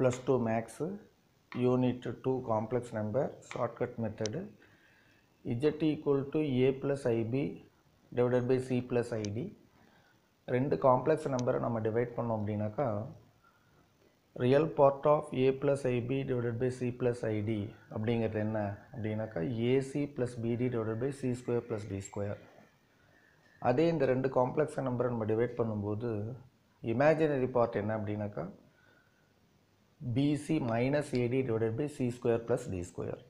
plus 2 max unit 2 complex number shortcut method z equal to a plus ib divided by c plus id ரெண்டு complex நம்பரை நம்ம divide பண்ணோம் அப்படின்னாக்கா real part of A plus IB divided by C plus ID அப்படிங்கிறது என்ன அப்படின்னாக்கா AC plus BD divided by C square plus D square அதே இந்த ரெண்டு காம்ப்ளெக்ஸ் நம்பரை நம்ம டிவைட் பண்ணும்போது இமேஜினரி பார்ட் என்ன அப்படின்னாக்கா BC minus AD divided by C square plus D square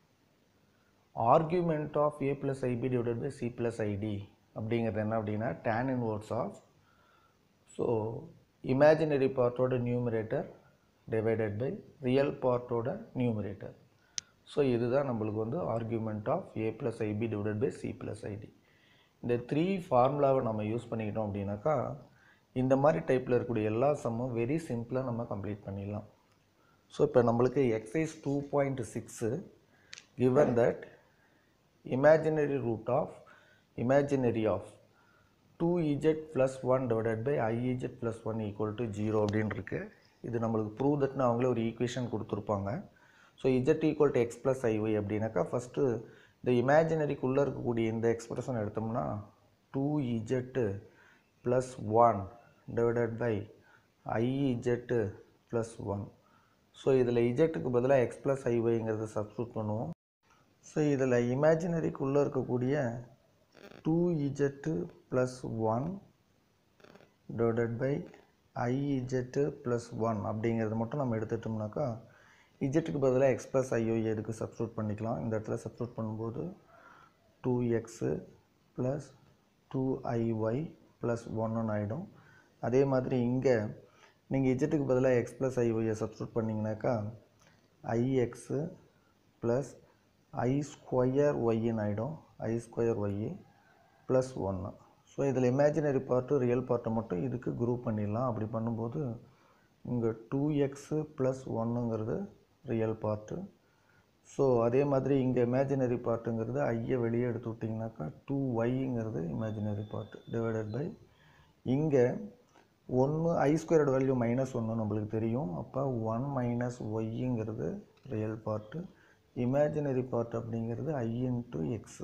argument of A plus IB divided by C plus ID அப்படிங்கிறது என்ன அப்படின்னா tan inverse of so imaginary பார்ட்டோட நியூமரேட்டர் டிவைடட் பை ரியல் பார்ட்டோட numerator so இதுதான் நம்மளுக்கு வந்து argument of A plus IB divided by C plus ID இந்த three ஃபார்முலாவை நம்ம யூஸ் பண்ணிக்கிட்டோம் அப்படின்னாக்கா இந்த மாதிரி டைப்பில் இருக்கக்கூடிய எல்லா சம்மும் வெரி சிம்பிளாக நம்ம கம்ப்ளீட் பண்ணிடலாம் ஸோ இப்போ நம்மளுக்கு x is two point six given that imaginary root of imaginary of 2ez plus 1 divided by iez plus 1 equal to 0 அப்படின்னு இருக்கு இது நம்மளுக்கு ப்ரூவ் தட்னு அவங்களே ஒரு ஈக்குவேஷன் கொடுத்துருப்பாங்க so Z equal to X plus IY அப்படின்னாக்கா ஃபஸ்ட்டு இந்த இமேஜினரிக்குள்ளே இருக்கக்கூடிய இந்த எக்ஸ்பிரஷன் எடுத்தோம்னா two Z plus one divided by IZ plus one so இதில் இஜெட்டுக்கு பதிலாக எக்ஸ் ப்ளஸ் ஐஒய்ங்கிறத சப்ஸ்டியூட் பண்ணுவோம் ஸோ இதில் இமேஜினரிக்குள்ளே இருக்கக்கூடிய two Z plus one divided by I Z plus one அப்படிங்கிறது மட்டும் நம்ம எடுத்துட்டோம்னாக்கா இஜெட்டுக்கு பதிலாக எக்ஸ் ப்ளஸ் ஐஓஐ இதுக்கு சப்ஸ்டியூட் பண்ணிக்கலாம் இந்த இடத்துல சப்ஸ்டியூட் பண்ணும்போது two X plus two IY plus ஒன்னு ஆகிடும் அதே மாதிரி இங்கே நீங்கள் இஜெட்டுக்கு பதிலாக எக்ஸ் ப்ளஸ் ஐஒய்யை சப்ஸ்டியூட் பண்ணிங்கனாக்கா ஐஎக்ஸு ப்ளஸ் ஐ ஸ்கொயர் ஒய்ன்னு ஆகிடும் ஐ ஸ்கொயர் ஒய்யு ப்ளஸ் ஒன்று ஸோ இதில் இமேஜினரி பார்ட்டு ரியல் பார்ட்டை மட்டும் இதுக்கு குரூப் பண்ணிடலாம் அப்படி பண்ணும்போது இங்கே டூ எக்ஸு ப்ளஸ் ஒன்றுங்கிறது ரியல் பார்ட்டு ஸோ அதே மாதிரி இங்கே இமேஜினரி பார்ட்டுங்கிறது ஐயை வெளியே எடுத்து விட்டிங்கனாக்கா டூ ஒய்ங்கிறது இமேஜினரி பார்ட்டு டிவைடட் பை இங்கே ஒன்று ஐ ஸ்கொயரோட வேல்யூ மைனஸ் ஒன்று நம்மளுக்கு தெரியும் அப்போ ஒன் மைனஸ் ஒய்ங்கிறது ரியல் பார்ட்டு இமேஜினரி பார்ட் அப்படிங்கிறது ஐ இன்ட்டு எக்ஸு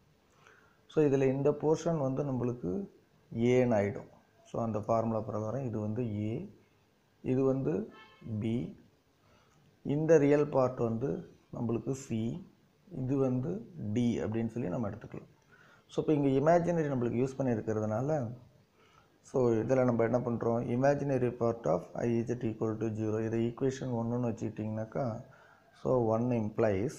ஸோ இதில் இந்த போர்ஷன் வந்து நம்மளுக்கு ஏன்னு ஆகிடும் ஸோ அந்த ஃபார்முலா பிரகாரம் இது வந்து ஏ இது வந்து பி இந்த ரியல் பார்ட் வந்து நம்மளுக்கு சி இது வந்து டி அப்படின்னு சொல்லி நம்ம எடுத்துக்கலாம் ஸோ இப்போ இங்கே இமேஜினரி நம்மளுக்கு யூஸ் பண்ணியிருக்கிறதுனால ஸோ இதில் நம்ம என்ன பண்ணுறோம் imaginary part of I Z equal to zero இதை ஈக்குவேஷன் ஒன்றுன்னு வச்சுக்கிட்டிங்கனாக்கா so one implies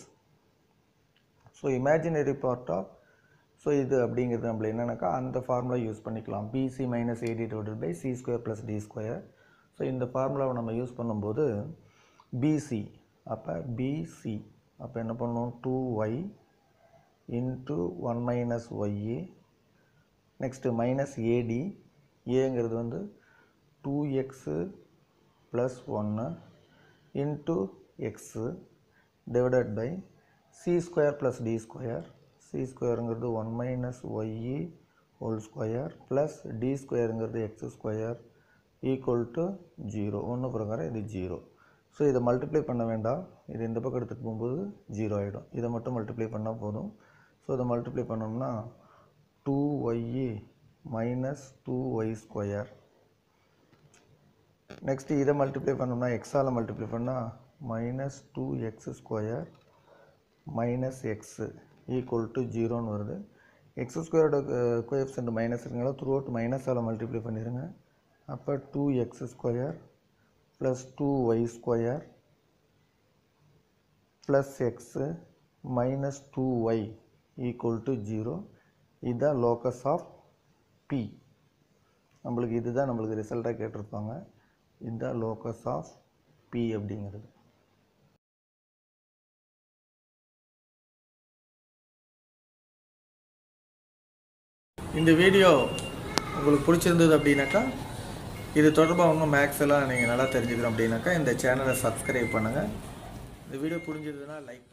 so imaginary part of so இது அப்படிங்கிறது நம்மள என்னென்னாக்கா அந்த ஃபார்முலா யூஸ் பண்ணிக்கலாம் BC minus AD divided by C square plus D square so இந்த ஃபார்முலாவை நம்ம யூஸ் பண்ணும்போது பிசி அப்போ பிசி அப்போ என்ன பண்ணணும் two Y into one minus ஒய்ஏ நெக்ஸ்ட்டு மைனஸ் ஏடி ஏங்கிறது வந்து டூ எக்ஸு ப்ளஸ் ஒன்று into X divided by C square plus D square C ஸ்கொயருங்கிறது ஒன் மைனஸ் ஒய்இ ஹோல் ஸ்கொயர் ப்ளஸ் டி ஸ்கொயருங்கிறது X square equal to zero ஒன்று பிரகாரம் இது ஜீரோ ஸோ இதை மல்டிப்ளை பண்ண வேண்டாம் இது இந்த பக்கம் எடுத்துகிட்டு போகும்போது ஜீரோ ஆகிடும் இதை மட்டும் மல்டிப்ளை பண்ணால் போதும் ஸோ இதை மல்டிப்ளை பண்ணோம்னா டூ ஒய்இ minus two Y square next இதை மல்டிப்ளை பண்ணோம்னா எக்ஸால் மல்டிப்ளை பண்ணால் minus two X square minus X equal to ஜீரோன்னு வருது எக்ஸ் ஸ்கொயரோட கோஎஃபிஷியன்ட் மைனஸ் இருக்குங்களா த்ரூ அவுட் மைனஸால் மல்டிப்ளை பண்ணிடுங்க அப்போ two X square plus two Y square plus X minus two Y equal to zero இதுதான் லோக்கஸ் ஆஃப் பி நம்மளுக்கு இதுதான் நம்மளுக்கு ரிசல்ட்டாக கேட்டிருப்பாங்க இதுதான் லோக்கஸ் ஆஃப் பி அப்படிங்கிறது இந்த வீடியோ உங்களுக்கு பிடிச்சிருந்தது அப்படின்னாக்கா இது தொடர்பாக இன்னும் மேக்ஸ் எல்லாம் நீங்கள் நல்லா தெரிஞ்சுக்கணும் அப்படின்னாக்கா இந்த சேனலை சப்ஸ்கிரைப் பண்ணுங்கள் இந்த வீடியோ புரிஞ்சதுன்னா லைக்